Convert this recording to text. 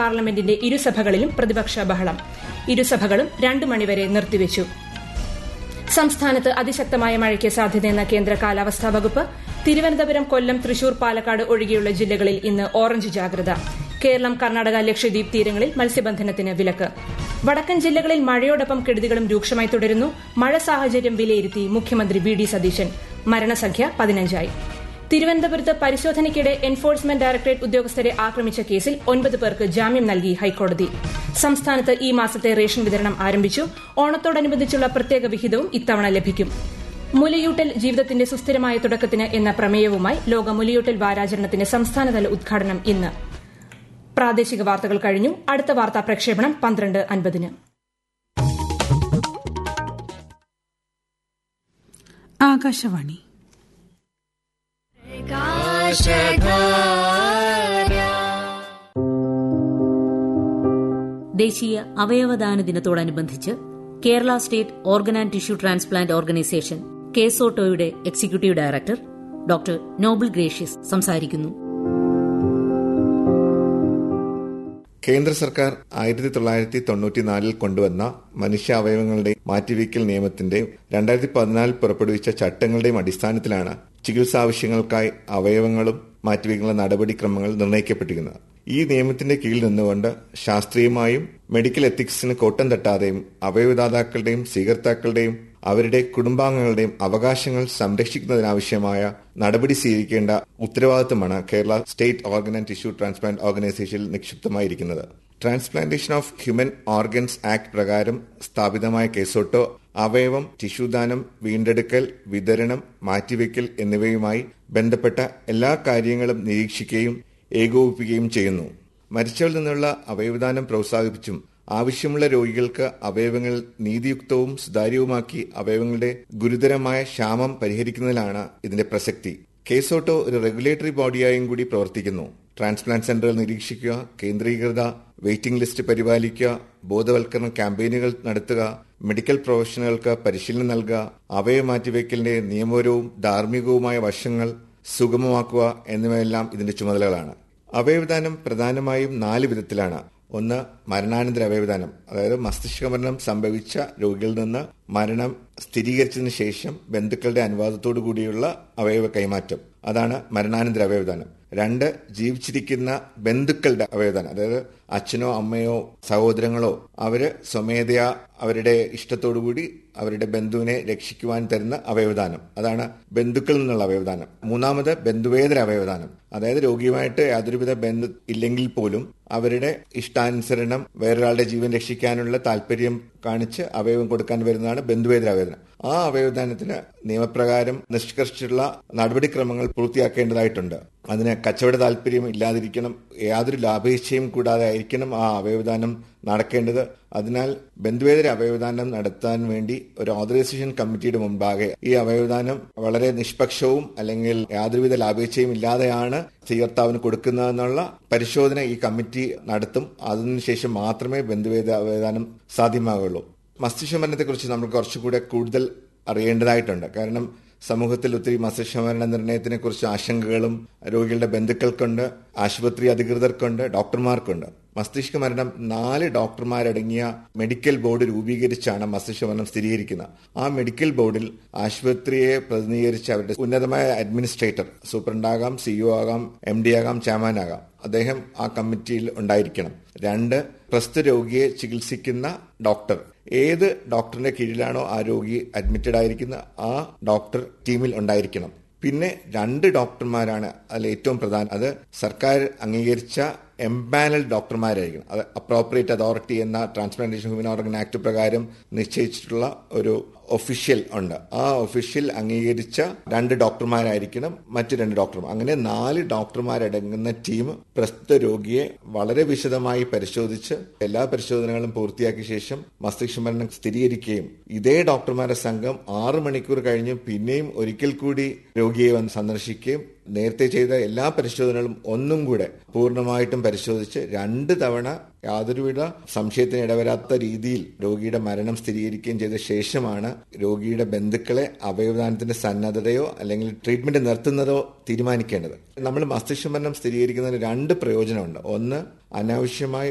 പാർലമെന്റിന്റെ ഇരുസഭകളിലും പ്രതിപക്ഷ ബഹളം ഇരുസഭകളും രണ്ടു മണിവരെ നിർത്തിവച്ചു സംസ്ഥാനത്ത് അതിശക്തമായ മഴയ്ക്ക് സാധ്യതയെന്ന കേന്ദ്ര കാലാവസ്ഥാ വകുപ്പ് തിരുവനന്തപുരം കൊല്ലം തൃശൂർ പാലക്കാട് ഒഴികെയുള്ള ജില്ലകളിൽ ഇന്ന് ഓറഞ്ച് ജാഗ്രത കേരളം കർണാടക ലക്ഷദ്വീപ് തീരങ്ങളിൽ മത്സ്യബന്ധനത്തിന് വിലക്ക് വടക്കൻ ജില്ലകളിൽ മഴയോടൊപ്പം കെടുതികളും രൂക്ഷമായി തുടരുന്നു മഴ സാഹചര്യം വിലയിരുത്തി മുഖ്യമന്ത്രി വി ഡി സതീശൻ മരണസംഖ്യ പതിനഞ്ചായി തിരുവനന്തപുരത്ത് പരിശോധനയ്ക്കിടെ എൻഫോഴ്സ്മെന്റ് ഡയറക്ടറേറ്റ് ഉദ്യോഗസ്ഥരെ ആക്രമിച്ച കേസിൽ ഒൻപത് പേർക്ക് ജാമ്യം നൽകി ഹൈക്കോടതി സംസ്ഥാനത്ത് ഈ മാസത്തെ റേഷൻ വിതരണം ആരംഭിച്ചു ഓണത്തോടനുബന്ധിച്ചുള്ള പ്രത്യേക വിഹിതവും ഇത്തവണ ലഭിക്കും മുലയൂട്ടൽ ജീവിതത്തിന്റെ സുസ്ഥിരമായ തുടക്കത്തിന് എന്ന പ്രമേയവുമായി ലോക മുലയൂട്ടൽ വാരാചരണത്തിന്റെ സംസ്ഥാനതല ഉദ്ഘാടനം ഇന്ന് പ്രാദേശിക വാർത്തകൾ കഴിഞ്ഞു അടുത്ത വാർത്താ പ്രക്ഷേപണം പന്ത്രണ്ട് അൻപതിന് ആകാശവാണി ദേശീയ അവയവദാന ദിനത്തോടനുബന്ധിച്ച് Kerala state organ and tissue transplant organisation കേസോട്ടോയുടെ executive director doctor Noble Gracious സംസാരിക്കുന്നു കേന്ദ്ര സർക്കാർ ആയിരത്തി തൊള്ളായിരത്തി തൊണ്ണൂറ്റിനാലിൽ കൊണ്ടുവന്ന മനുഷ്യാവയവങ്ങളുടെ മാറ്റിവയ്ക്കൽ നിയമത്തിന്റെ രണ്ടായിരത്തി പതിനാലിൽ പുറപ്പെടുവിച്ച ചട്ടങ്ങളുടെയും അടിസ്ഥാനത്തിലാണ് ചികിത്സാവശ്യങ്ങൾക്കായി അവയവങ്ങളും മാറ്റിവയ്ക്കുന്ന നടപടിക്രമങ്ങൾ നിർണ്ണയിക്കപ്പെട്ടിരിക്കുന്നത് ഈ നിയമത്തിന്റെ കീഴിൽ നിന്നുകൊണ്ട് ശാസ്ത്രീയമായും മെഡിക്കൽ എത്തിക്സിന് കോട്ടം തട്ടാതെയും അവയവദാതാക്കളുടെയും സ്വീകർത്താക്കളുടെയും അവരുടെ കുടുംബാംഗങ്ങളുടെയും അവകാശങ്ങൾ സംരക്ഷിക്കുന്നതിനാവശ്യമായ നടപടി സ്വീകരിക്കേണ്ട ഉത്തരവാദിത്തമാണ് Kerala state organ and tissue transplant ഓർഗനൈസേഷനിൽ നിക്ഷിപ്തമായിരിക്കുന്നത് transplantation of human organs act പ്രകാരം സ്ഥാപിതമായ കേസോട്ടോ അവയവം ടിഷ്യൂദാനം വീണ്ടെടുക്കൽ വിതരണം മാറ്റിവെക്കൽ എന്നിവയുമായി ബന്ധപ്പെട്ട എല്ലാ കാര്യങ്ങളും നിരീക്ഷിക്കുകയും ഏകോപിപ്പിക്കുകയും ചെയ്യുന്നു മരിച്ചവരിൽ നിന്നുള്ള അവയവദാനം പ്രോത്സാഹിപ്പിച്ചും ആവശ്യമുള്ള രോഗികൾക്ക് അവയവങ്ങൾ നീതിയുക്തവും സുതാര്യവുമാക്കി അവയവങ്ങളുടെ ഗുരുതരമായ ക്ഷാമം പരിഹരിക്കുന്നതിലാണ് ഇതിന്റെ പ്രസക്തി കേസോട്ടോ ഒരു റെഗുലേറ്ററി ബോഡിയായും കൂടി പ്രവർത്തിക്കുന്നു ട്രാൻസ്പ്ലാന്റ് സെന്ററുകൾ നിരീക്ഷിക്കുക കേന്ദ്രീകൃത വെയിറ്റിംഗ് ലിസ്റ്റ് പരിപാലിക്കുക ബോധവൽക്കരണ ക്യാമ്പയിനുകൾ നടത്തുക മെഡിക്കൽ പ്രൊഫഷണലുകൾക്ക് പരിശീലനം നൽകുക അവയവ മാറ്റിവെക്കലിന്റെ നിയമപരവും ധാർമ്മികവുമായ വശങ്ങൾ സുഗമമാക്കുക എന്നിവയെല്ലാം ഇതിന്റെ ചുമതലകളാണ് അവയവദാനം പ്രധാനമായും നാല് വിധത്തിലാണ് ഒന്ന് മരണാനന്തര അവയവദാനം അതായത് മസ്തിഷ്ക മരണം സംഭവിച്ച രോഗികളിൽ നിന്ന് മരണം സ്ഥിരീകരിച്ചതിന് ശേഷം ബന്ധുക്കളുടെ അനുവാദത്തോടു കൂടിയുള്ള അവയവ കൈമാറ്റം അതാണ് മരണാനന്തര അവയവദാനം രണ്ട് ജീവിച്ചിരിക്കുന്ന ബന്ധുക്കളുടെ അവയവദാനം അതായത് അച്ഛനോ അമ്മയോ സഹോദരങ്ങളോ അവര് സ്വമേധയാ അവരുടെ ഇഷ്ടത്തോടുകൂടി അവരുടെ ബന്ധുവിനെ രക്ഷിക്കുവാൻ തരുന്ന അവയവദാനം അതാണ് ബന്ധുക്കളിൽ നിന്നുള്ള അവയവദാനം മൂന്നാമത് ബന്ധുവേതര അവയവദാനം അതായത് രോഗിയുമായിട്ട് യാതൊരുവിധ ബന്ധു ഇല്ലെങ്കിൽ പോലും അവരുടെ ഇഷ്ടാനുസരണം വേറൊരാളുടെ ജീവൻ രക്ഷിക്കാനുള്ള താല്പര്യം കാണിച്ച് അവയവം കൊടുക്കാൻ വരുന്നതാണ് ബന്ധുവേതര അവയവദാനം ആ അവയവദാനത്തിന് നിയമപ്രകാരം നിഷ്കർഷിച്ചുള്ള നടപടിക്രമങ്ങൾ പൂർത്തിയാക്കേണ്ടതായിട്ടുണ്ട് അതിന് കച്ചവട താല്പര്യം ഇല്ലാതിരിക്കണം യാതൊരു ലാഭേച്ഛയും കൂടാതെ ആയിരിക്കണം ആ അവയവദാനം നടക്കേണ്ടത് അതിനാൽ ബന്ധുവേതര അവയവദാനം നടത്താൻ വേണ്ടി ഒരു ഓതറൈസേഷൻ കമ്മിറ്റിയുടെ മുമ്പാകെ ഈ അവയവദാനം വളരെ നിഷ്പക്ഷവും അല്ലെങ്കിൽ യാതൊരുവിധ ലാഭേച്ഛയും ഇല്ലാതെയാണ് സ്വീകർത്താവിന് കൊടുക്കുന്നതെന്നുള്ള പരിശോധന ഈ കമ്മിറ്റി നടത്തും അതിനുശേഷം മാത്രമേ ബന്ധുവേദ അവയവദാനം സാധ്യമാകുള്ളൂ മസ്തിഷ്ക മരണത്തെക്കുറിച്ച് നമ്മൾ കുറച്ചുകൂടെ കൂടുതൽ അറിയേണ്ടതായിട്ടുണ്ട് കാരണം സമൂഹത്തിൽ ഒത്തിരി മസ്തിഷ്കമരണ നിർണയത്തിനെ കുറിച്ച് ആശങ്കകളും രോഗികളുടെ ബന്ധുക്കൾക്കുണ്ട് ആശുപത്രി അധികൃതർക്കുണ്ട് ഡോക്ടർമാർക്കുണ്ട് മസ്തിഷ്ക മരണം നാല് ഡോക്ടർമാരടങ്ങിയ മെഡിക്കൽ ബോർഡ് രൂപീകരിച്ചാണ് മസ്തിഷ്ക മരണം സ്ഥിരീകരിക്കുന്നത് ആ മെഡിക്കൽ ബോർഡിൽ ആശുപത്രിയെ പ്രതിനിധീകരിച്ച് അവരുടെ ഉന്നതമായ അഡ്മിനിസ്ട്രേറ്റർ സൂപ്രണ്ടാകാം സിഇഒ ആകാം എം ഡി ആകാം ചെയർമാൻ ആകാം അദ്ദേഹം ആ കമ്മിറ്റിയിൽ ഉണ്ടായിരിക്കണം രണ്ട് പ്രസ്തുത രോഗിയെ ചികിത്സിക്കുന്ന ഡോക്ടർ ഏത് ഡോക്ടറിന്റെ കീഴിലാണോ ആ രോഗി അഡ്മിറ്റഡ് ആയിരിക്കുന്ന ആ ഡോക്ടർ ടീമിൽ ഉണ്ടായിരിക്കണം പിന്നെ രണ്ട് ഡോക്ടർമാരാണ് അതിൽ ഏറ്റവും പ്രധാനം അത് സർക്കാർ അംഗീകരിച്ച എംപാനൽ ഡോക്ടർമാരായിരിക്കണം അത് അപ്രോപ്രിയേറ്റ് അതോറിറ്റി എന്ന ട്രാൻസ്പ്ലാന്റേഷൻ ഹ്യൂമൻ ഓർഗൻ ആക്ട് പ്രകാരം നിശ്ചയിച്ചിട്ടുള്ള ഒരു ഒഫീഷ്യൽ ഉണ്ട് ആ ഒഫീഷ്യൽ അംഗീകരിച്ച രണ്ട് ഡോക്ടർമാരായിരിക്കണം മറ്റു രണ്ട് ഡോക്ടർമാർ അങ്ങനെ നാല് ഡോക്ടർമാരടങ്ങുന്ന ടീം പ്രസ്തുത രോഗിയെ വളരെ വിശദമായി പരിശോധിച്ച് എല്ലാ പരിശോധനകളും പൂർത്തിയാക്കിയ ശേഷം മസ്തിഷ്ക മരണം സ്ഥിരീകരിക്കുകയും ഇതേ ഡോക്ടർമാരുടെ സംഘം ആറു മണിക്കൂർ കഴിഞ്ഞ് പിന്നെയും ഒരിക്കൽ കൂടി രോഗിയെ വന്ന് സന്ദർശിക്കുകയും നേരത്തെ ചെയ്ത എല്ലാ പരിശോധനകളും ഒന്നും കൂടെ പൂർണ്ണമായിട്ടും പരിശോധിച്ച് രണ്ട് തവണ യാതൊരുവിധ സംശയത്തിന് ഇടവരാത്ത രീതിയിൽ രോഗിയുടെ മരണം സ്ഥിരീകരിക്കുകയും ചെയ്ത ശേഷമാണ് രോഗിയുടെ ബന്ധുക്കളെ അവയവദാനത്തിന്റെ സന്നദ്ധതയോ അല്ലെങ്കിൽ ട്രീറ്റ്മെന്റ് നിർത്തുന്നതോ തീരുമാനിക്കേണ്ടത് നമ്മൾ മസ്തിഷ്ക മരണം സ്ഥിരീകരിക്കുന്നതിന് രണ്ട് പ്രയോജനമുണ്ട് ഒന്ന് അനാവശ്യമായി